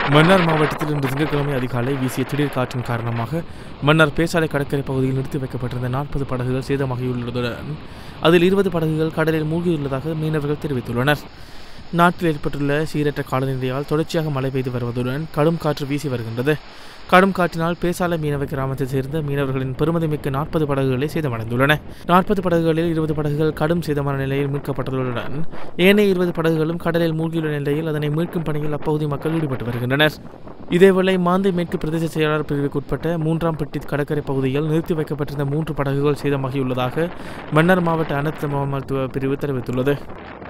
மன்னார் மாவட்டத்தில் இன்று திங்கட்கிழமை அதிகாலை வீசிய திடீர் காற்றின் காரணமாக மன்னார் பேசாலை கடற்கரை பகுதியில் நிறுத்தி வைக்கப்பட்டிருந்த நாற்பது படகுகள் சேதமாகியுள்ளதுடன் அதில் இருபது படகுகள் கடலில் மூழ்கியுள்ளதாக மீனவர்கள் தெரிவித்துள்ளனர் நாட்டில் ஏற்பட்டுள்ள சீரற்ற காலநிலையால் தொடர்ச்சியாக மழை பெய்து வருவதுடன் கடும் காற்று வீசி வருகின்றது கடும் காற்றினால் பேசாலை மீனவ கிராமத்தைச் சேர்ந்த மீனவர்களின் பெருமதிமிக்க நாற்பது படகுகளே சேதமடைந்துள்ளன நாற்பது படகுகளில் இருபது படகுகள் கடும் சேதமான நிலையில் மீட்கப்பட்டுள்ளதுடன் ஏனைய இருபது படகுகளும் கடலில் மூழ்கியுள்ள நிலையில் அதனை மீட்கும் பணியில் அப்பகுதி மக்கள் ஈடுபட்டு வருகின்றனர் இதேவேளை மாந்தை மேற்கு பிரதேச செயலாளர் பிரிவுக்குட்பட்ட மூன்றாம் பெட்டி கடற்கரை பகுதியில் நிறுத்தி வைக்கப்பட்டிருந்த மூன்று படகுகள் சேதமாகியுள்ளதாக மன்னார் மாவட்ட அனைத்து மருத்துவ பிரிவு தெரிவித்துள்ளது